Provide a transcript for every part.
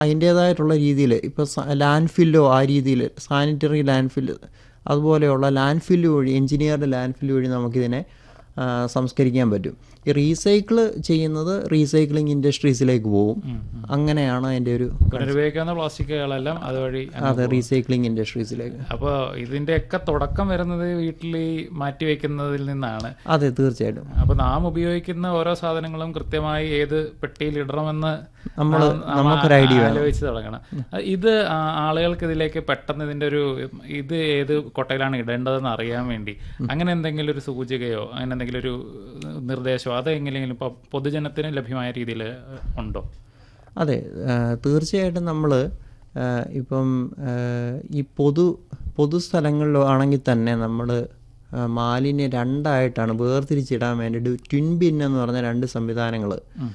അതിൻ്റേതായിട്ടുള്ള രീതിയിൽ ഇപ്പോൾ ലാൻഡ് ഫില്ലോ ആ രീതിയിൽ സാനിറ്ററി ലാൻഡ് ഫില്ല് അതുപോലെയുള്ള ലാൻഡ് ഫില്ല് വഴി എഞ്ചിനീയർഡ് ലാൻഡ് ഫില്ല് വഴി നമുക്കിതിനെ ആ, സംസ്കരിക്കാൻ പറ്റും ഈ റീസൈക്കിൾ ചെയ്യുന്നത് റീസൈക്ലിംഗ് ഇൻഡസ്ട്രീസിലേക്ക് പോകും അങ്ങനെയാണ് അതിൻ്റെ ഒരു പുനരുപയോഗിക്കാവുന്ന പ്ലാസ്റ്റിക്കുകളെല്ലാം അതുവഴി അങ്ങ് അതെ റീസൈക്ലിംഗ് ഇൻഡസ്ട്രീസിലേക്ക് അപ്പോൾ ഇതിന്റെയൊക്കെ തുടക്കം വരുന്നത് വീട്ടിൽ ഈ മാറ്റി വെക്കുന്നതിൽ നിന്നാണ് അതെ തീർച്ചയായിട്ടും അപ്പൊ നാം ഉപയോഗിക്കുന്ന ഓരോ സാധനങ്ങളും കൃത്യമായി ഏത് പെട്ടിയിൽ ഇടണമെന്ന് നമ്മള് നാം- നാം നമുക്കൊരു idea വേണം. ആലോചിച്ച് തുടങ്ങണം ഇത് ആ- ആളുകൾക്ക് ഇതിലേക്ക് പെട്ടെന്ന് ഇതിന്റെ ഒരു ഇത് ഏത് കൊട്ടയിലാണ് ഇടേണ്ടതെന്ന് അറിയാൻ വേണ്ടി അങ്ങനെ എന്തെങ്കിലും ഒരു സൂചികയോ അങ്ങനെ എന്തെങ്കിലും ഒരു നിർദ്ദേശമോ അത് എങ്ങനെയെങ്കിലും ഇപ്പൊ പൊതുജനത്തിന് ലഭ്യമായ രീതിയിൽ ഉണ്ടോ അതെ ആ, തീർച്ചയായിട്ടും നമ്മൾ ഇപ്പം ആ, ഈ പൊതു പൊതുസ്ഥലങ്ങളിലാണെങ്കിൽ തന്നെ നമ്മൾ മാലിന്യം രണ്ടായിട്ടാണ് വേർതിരിച്ചിടാൻ വേണ്ടിയിട്ട് ട്വിൻ ബിൻ എന്ന് പറഞ്ഞ രണ്ട് സംവിധാനങ്ങൾ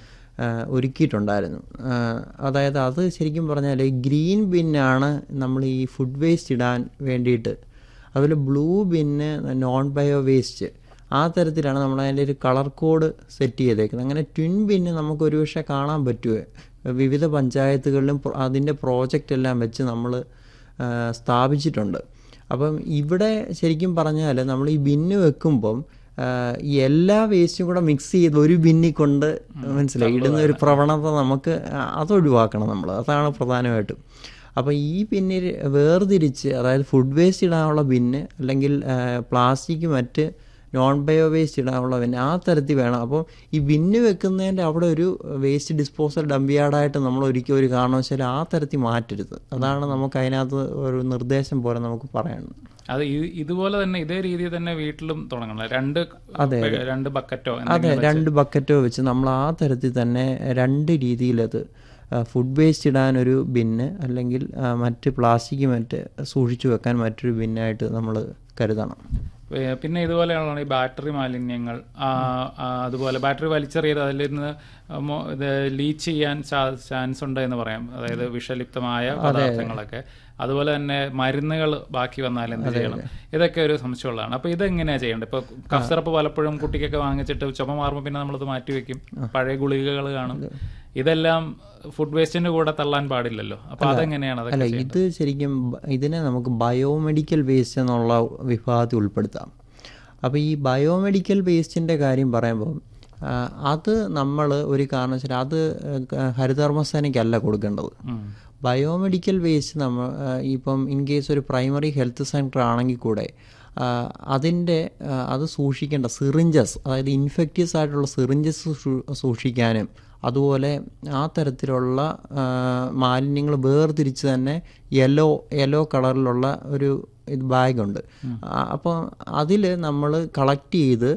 ഒരുക്കിയിട്ടുണ്ടായിരുന്നു ആ, അതായത് അത് ശരിക്കും പറഞ്ഞാൽ ഗ്രീൻ ബിന്നാണ് നമ്മൾ ഈ ഫുഡ് വേസ്റ്റ് ഇടാൻ വേണ്ടിയിട്ട് അതുപോലെ blue bin non bio waste ആ തരത്തിലാണ് നമ്മൾ അതിൻ്റെ ഒരു കളർ കോഡ് സെറ്റ് ചെയ്തേക്കുന്നത് അങ്ങനെ ട്വിൻ ബിന്ന് നമുക്ക് ഒരുപക്ഷെ കാണാൻ പറ്റുമോ വിവിധ പഞ്ചായത്തുകളിലും പ്ര- അതിൻ്റെ പ്രോജക്റ്റ് എല്ലാം വെച്ച് നമ്മൾ സ്ഥാപിച്ചിട്ടുണ്ട് അപ്പം ഇവിടെ ശരിക്കും പറഞ്ഞാൽ നമ്മൾ ഈ ബിന്ന് വെക്കുമ്പം ആ, ഈ എല്ലാ വേസ്റ്റും കൂടെ മിക്സ് ചെയ്ത് ഒരു ബിന്നിൽ കൊണ്ട് മനസ്സിലായി ഇടുന്ന ഒരു പ്രവണത നമുക്ക് അത് ഒഴിവാക്കണം നമ്മൾ അതാണ് പ്രധാനമായിട്ടും അപ്പോൾ ഈ പിന്നിൽ വേർതിരിച്ച് അതായത് ഫുഡ് വേസ്റ്റ് ഇടാനുള്ള ബിന്ന് അല്ലെങ്കിൽ പ്ലാസ്റ്റിക് മറ്റ് നോൺ ബയോ വേസ്റ്റ് ഇടാനുള്ള ബിന്ന് ആ തരത്തിൽ വേണം അപ്പോൾ ഈ ബിന്ന് വെക്കുന്നതിൻ്റെ അവിടെ ഒരു വേസ്റ്റ് ഡിസ്പോസൽ ഡംപിയാർഡായിട്ട് നമ്മൾ ഒരിക്കലും ഒരു കാരണവശാലും ആ തരത്തിൽ മാറ്റരുത് അതാണ് നമുക്ക് അതിനകത്ത് ഒരു നിർദ്ദേശം പോലെ നമുക്ക് പറയാനുള്ളത് അത് ഈ- ഇതുപോലെ തന്നെ ഇതേ രീതിയിൽ തന്നെ വീട്ടിലും തുടങ്ങണം രണ്ട് അതെ, രണ്ട് ബക്കറ്റോ അതെ രണ്ട് ബക്കറ്റോ വെച്ച് നമ്മൾ ആ തരത്തിൽ തന്നെ രണ്ട് രീതിയിലത് ഫുഡ് വേസ്റ്റ് ഇടാനൊരു ബിന്ന് അല്ലെങ്കിൽ ആ, മറ്റ് പ്ലാസ്റ്റിക് മറ്റ് സൂക്ഷിച്ചു വെക്കാൻ മറ്റൊരു ബിന്നായിട്ട് നമ്മൾ കരുതണം ഏ, പിന്നെ ഇതുപോലെയുള്ള ഈ ബാറ്ററി മാലിന്യങ്ങൾ ആ, ആ, അതുപോലെ ബാറ്ററി വലിച്ചെറിയത് അതിൽ നിന്ന് മോ- ഇത് ലീച്ച് ചെയ്യാൻ ചാൻസ് ഉണ്ട് എന്ന് പറയാം അതായത് വിഷലിപ്തമായ പദാർത്ഥങ്ങളൊക്കെ അതുപോലെ തന്നെ മരുന്നുകൾ ബാക്കി വന്നാൽ എന്ത് ചെയ്യണം ഇതൊക്കെ ഒരു സംശയമുള്ളതാണ് അപ്പൊ ഇതെങ്ങനെയാ ചെയ്യേണ്ടത് ഇപ്പൊ കഫ് സിറപ്പ് പലപ്പോഴും കുട്ടിക്കൊക്കെ വാങ്ങിച്ചിട്ട് ചുമ മാറുമ്പോൾ പിന്നെ നമ്മളത് മാറ്റി വെക്കും പഴയ ഗുളികകൾ കാണും ഇതെല്ലാം ഫുഡ് വേസ്റ്റിന്റെ കൂടെ തള്ളാൻ പാടില്ലല്ലോ അപ്പൊ അതെങ്ങനെയാണ് അതൊക്കെ അല്ല ഇത് ശരിക്കും ബ- ഇതിനെ നമുക്ക് ബയോമെഡിക്കൽ വേസ്റ്റ് എന്നുള്ള വിഭാഗത്തിൽ ഉൾപ്പെടുത്താം അപ്പോൾ ഈ ബയോമെഡിക്കൽ വേസ്റ്റിൻ്റെ കാര്യം പറയുമ്പോൾ ആ, അത് നമ്മൾ ഒരു കാരണവശാലും അത് ഹരിതകർമ്മസേനയ്ക്കല്ല കൊടുക്കേണ്ടത് ഉം. ബയോമെഡിക്കൽ വേസ്റ്റ് നമ്മൾ ആ, ഇപ്പം ഇൻ കേസ് ഒരു പ്രൈമറി ഹെൽത്ത് സെൻറ്റർ ആണെങ്കിൽ കൂടെ ആ, അതിൻ്റെ ആ, അത് സൂക്ഷിക്കേണ്ട സിറിഞ്ചസ് അതായത് ഇൻഫെക്റ്റീവ്സ് ആയിട്ടുള്ള സിറിഞ്ചസ് സൂക്ഷിക്കാനും അതുപോലെ ആ തരത്തിലുള്ള മാലിന്യങ്ങൾ വേർതിരിച്ച് തന്നെ യെല്ലോ യെല്ലോ കളറിലുള്ള ഒരു ഇത് ബാഗുണ്ട് അപ്പോൾ അതിൽ നമ്മൾ കളക്ട് ചെയ്ത്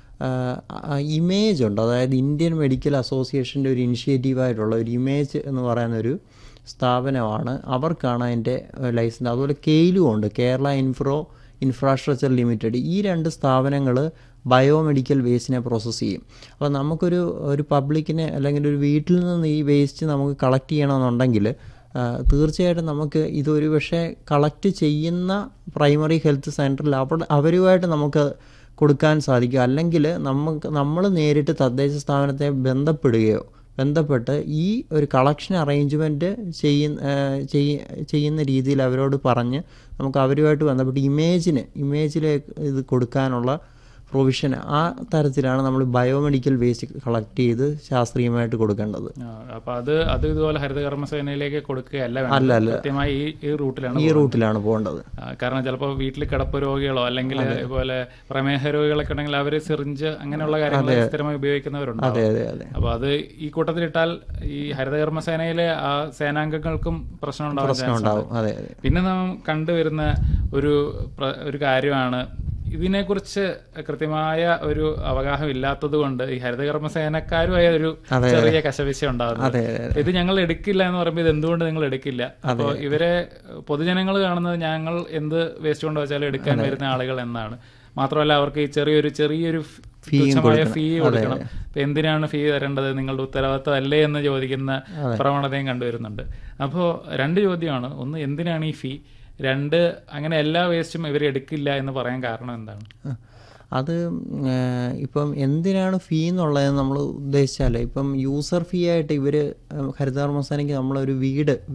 ഇമേജ് ഉണ്ട് അതായത് ഇന്ത്യൻ മെഡിക്കൽ അസോസിയേഷൻ്റെ ഒരു ഇനിഷ്യേറ്റീവായിട്ടുള്ള ഒരു ഇമേജ് എന്ന് പറയുന്നൊരു സ്ഥാപനമാണ് അവർക്കാണ് അതിൻ്റെ ലൈസൻസ് അതുപോലെ കെയിലും ഉണ്ട് കേരള ഇൻഫ്രോ ഇൻഫ്രാസ്ട്രക്ചർ ലിമിറ്റഡ് ഈ രണ്ട് സ്ഥാപനങ്ങൾ ബയോമെഡിക്കൽ വേസ്റ്റിനെ പ്രോസസ്സ് ചെയ്യും അപ്പോൾ നമുക്കൊരു ഒരു പബ്ലിക്കിനെ അല്ലെങ്കിൽ ഒരു വീട്ടിൽ നിന്ന് ഈ വേസ്റ്റ് നമുക്ക് കളക്ട് ചെയ്യണമെന്നുണ്ടെങ്കിൽ ആ, തീർച്ചയായിട്ടും നമുക്ക് ഇതൊരു പക്ഷേ കളക്ട് ചെയ്യുന്ന പ്രൈമറി ഹെൽത്ത് സെൻറ്ററിൽ അവിടെ അവരുമായിട്ട് നമുക്ക് കൊടുക്കാൻ സാധിക്കും അല്ലെങ്കിൽ നമുക്ക് നമ്മൾ നേരിട്ട് തദ്ദേശ സ്ഥാപനത്തെ ബന്ധപ്പെടുകയോ ബന്ധപ്പെട്ട് ഈ ഒരു കളക്ഷൻ അറേഞ്ച്മെൻറ്റ് ചെയ്യുന്ന ചെയ്യുന്ന രീതിയിൽ അവരോട് പറഞ്ഞ് നമുക്ക് അവരുമായിട്ട് ബന്ധപ്പെട്ട് ഇമേജിന് ഇമേജിലേക്ക് ഇത് കൊടുക്കാനുള്ള പ്രൊവിഷൻ ആ തരത്തിലാണ് നമ്മൾ ബയോമെഡിക്കൽ വേസ്റ്റ് കളക്ട് ചെയ്ത് ശാസ്ത്രീയമായിട്ട് കൊടുക്കേണ്ടത് ആ, അപ്പൊ അത് അത് ഇതുപോലെ ഹരിതകർമ്മസേനയിലേക്ക് കൊടുക്കുകയല്ല അല്ല, വേണ്ടത് അല്ല. കൃത്യമായി ഈ ഈ റൂട്ടിലാണ് ഈ റൂട്ടിലാണ് പോകേണ്ടത് ആ, കാരണം ചിലപ്പോൾ വീട്ടിൽ കിടപ്പ് രോഗികളോ അല്ലെങ്കിൽ ഇതുപോലെ പ്രമേഹ രോഗികളൊക്കെ ഉണ്ടെങ്കിൽ അവർ സിറിഞ്ച് അങ്ങനെയുള്ള കാര്യങ്ങൾ സ്ഥിരമായി ഉപയോഗിക്കുന്നവരുണ്ട് അതെ അതെ അതെ അപ്പൊ അത് ഈ കൂട്ടത്തിലിട്ടാൽ ഈ ഹരിതകർമ്മസേനയിലെ ആ സേനാംഗങ്ങൾക്കും പ്രശ്നം ഉണ്ടാവാൻ പ്രശ്നം chance ഉണ്ട്. ഉണ്ടാവും അതെ അതെ പിന്നെ നാം കണ്ടുവരുന്ന ഒരു പ്ര- ഒരു കാര്യമാണ് ഇതിനെക്കുറിച്ച് കൃത്യമായ ഒരു അവഗാഹം ഇല്ലാത്തത് കൊണ്ട് ഈ ഹരിതകർമ്മസേനക്കാരുമായ ഒരു ചെറിയ കശവിശ ഉണ്ടാകുന്നത് അതെ അതെ ഇത് ഞങ്ങൾ എടുക്കില്ല എന്ന് പറയുമ്പോൾ ഇത് എന്തുകൊണ്ട് നിങ്ങൾ എടുക്കില്ല അപ്പോൾ ഇവരെ പൊതുജനങ്ങൾ കാണുന്നത് ഞങ്ങൾ എന്ത് വേസ്റ്റ് കൊണ്ട് വെച്ചാലും എടുക്കാൻ വരുന്ന ആളുകൾ എന്നാണ് മാത്രമല്ല അവർക്ക് ഈ ചെറിയൊരു ചെറിയൊരു തുച്ഛമായ ഫീ കൊടുക്കണം അപ്പൊ എന്തിനാണ് ഫീ തരേണ്ടത് നിങ്ങളുടെ ഉത്തരവാദിത്തം അല്ലേ എന്ന് ചോദിക്കുന്ന പ്രവണതയും കണ്ടുവരുന്നുണ്ട് അപ്പോൾ രണ്ട് ചോദ്യമാണ് ഒന്ന് എന്തിനാണ് ഈ ഫീ രണ്ട് അങ്ങനെ എല്ലാ വേസ്റ്റും ഇവർ എടുക്കില്ല എന്ന് പറയാൻ കാരണം എന്താണ് അത് ഏഹ്, ഇപ്പം എന്തിനാണ് ഫീ എന്നുള്ളത് നമ്മൾ ഉദ്ദേശിച്ചാൽ ഇപ്പം യൂസർ ഫീ ആയിട്ട് ഇവർ ഹരിതകർമ്മസേനയ്ക്ക് നമ്മളൊരു വീട്